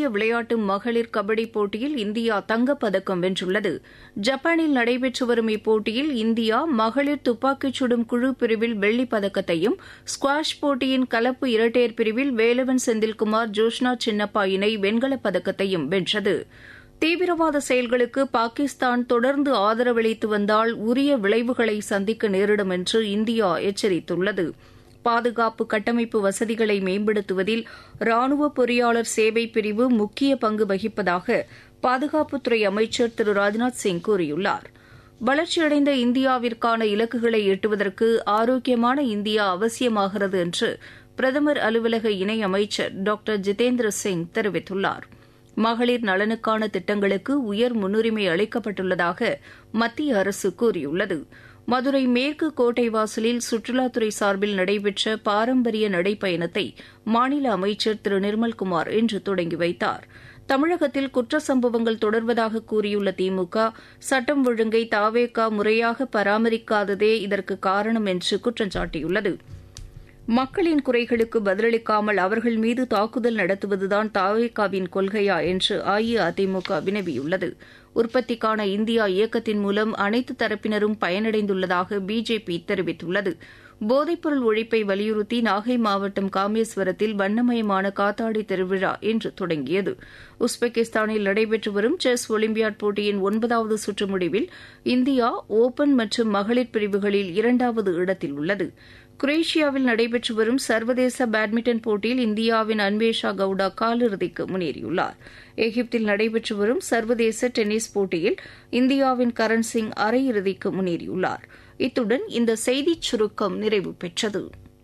விளையாட்டு மகளிர் கபடி போட்டியில் இந்தியா தங்கப்பதக்கம் வென்றுள்ளது ஜப்பானில் நடைபெற்று வரும் இப்போட்டியில் இந்தியா மகளிர் துப்பாக்கிச் சுடும் குழு பிரிவில் வெள்ளிப் பதக்கத்தையும் ஸ்குவாஷ் போட்டியின் கலப்பு இரட்டையர் பிரிவில் வேலவன் செந்தில்குமார் ஜோஷ்னா சின்னப்பா இணை வெண்கலப் பதக்கத்தையும் வென்றது தீவிரவாத செயல்களுக்கு பாகிஸ்தான் தொடர்ந்து ஆதரவளித்து வந்தால் உரிய விளைவுகளை சந்திக்க நேரிடும் என்று இந்தியா எச்சரித்துள்ளது பாதுகாப்பு கட்டமைப்பு வசதிகளை மேம்படுத்துவதில் ராணுவ பொறியாளர் சேவை பிரிவு முக்கிய பங்கு வகிப்பதாக பாதுகாப்புத்துறை அமைச்சர் திரு ராஜ்நாத் சிங் கூறியுள்ளார் வளர்ச்சியடைந்த இந்தியாவிற்கான இலக்குகளை எட்டுவதற்கு ஆரோக்கியமான இந்தியா அவசியமாகிறது என்று பிரதமர் அலுவலக இணையமைச்சர் டாக்டர் ஜிதேந்திர சிங் தெரிவித்துள்ளார் மகளிர் நலனுக்கான திட்டங்களுக்கு உயர் முன்னுரிமை அளிக்கப்பட்டுள்ளதாக மத்திய அரசு கூறியுள்ளது மதுரை மேற்கு கோட்டை வாசலில் சுற்றுலாத்துறை சார்பில் நடைபெற்ற பாரம்பரிய நடைப்பயணத்தை மாநில அமைச்சர் திரு நிர்மல்குமார் இன்று தொடங்கி வைத்தார் தமிழகத்தில் குற்ற சம்பவங்கள் தொடர்வதாக கூறியுள்ள திமுக சட்டம் ஒழுங்கை தாவேகா முறையாக பராமரிக்காததே இதற்கு காரணம் என்று குற்றம் சாட்டியுள்ளது மக்களின் குறைகளுக்கு பதிலளிக்காமல் அவர்கள் மீது தாக்குதல் நடத்துவதுதான் தாவேகாவின் கொள்கையா என்று அஇஅதிமுக வினவியுள்ளது உற்பத்திக்கான இந்தியா இயக்கத்தின் மூலம் அனைத்து தரப்பினரும் பயனடைந்துள்ளதாக பிஜேபி தெரிவித்துள்ளது போதைப்பொருள் ஒழிப்பை வலியுறுத்தி நாகை மாவட்டம் காமேஸ்வரத்தில் வண்ணமயமான காத்தாடி திருவிழா இன்று தொடங்கியது உஸ்பெகிஸ்தானில் நடைபெற்று வரும் செஸ் ஒலிம்பியாட் போட்டியின் ஒன்பதாவது சுற்று முடிவில் இந்தியா ஓபன் மற்றும் மகளிர் பிரிவுகளில் இரண்டாவது இடத்தில் உள்ளது குரேஷியாவில் நடைபெற்று வரும் சர்வதேச பேட்மிண்டன் போட்டியில் இந்தியாவின் அன்வேஷா கவுடா காலிறுதிக்கு முன்னேறியுள்ளார் எகிப்தில் நடைபெற்று வரும் சர்வதேச டென்னிஸ் போட்டியில் இந்தியாவின் கரண் சிங் அரையிறுதிக்கு முன்னேறியுள்ளார் இத்துடன் இந்த செய்திச் சுருக்கம் நிறைவு பெற்றது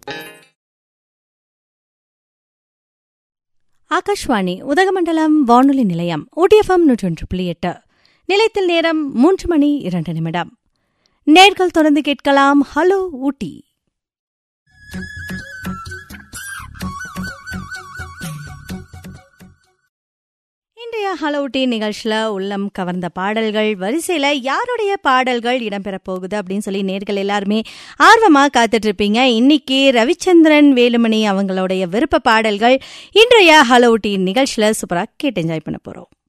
ஆகாஷ்வாணி உதகமண்டலம் வானொலி நிலையம் ஓடிஎஃப்எம் நூற்றொன்று புள்ளி எட்டு நிலையத்தில் நேரம் மூன்று மணி இரண்டு நிமிடம் நேர்கள் தொடர்ந்து கேட்கலாம் ஹலோ ஊட்டி இன்றைய ஹலோ டீ நிகழ்ச்சியில் உள்ளம் கவர்ந்த பாடல்கள் வரிசையில் யாருடைய பாடல்கள் இடம்பெறப் போகுது அப்படின்னு சொல்லி நேர்கள் எல்லாருமே ஆர்வமாக காத்துட்டு இருப்பீங்க இன்னைக்கு ரவிச்சந்திரன் வேலுமணி அவங்களுடைய விருப்ப பாடல்கள் இன்றைய ஹலோ டீ நிகழ்ச்சியில் சூப்பராக கேட்டு என்ஜாய் பண்ண போகிறோம்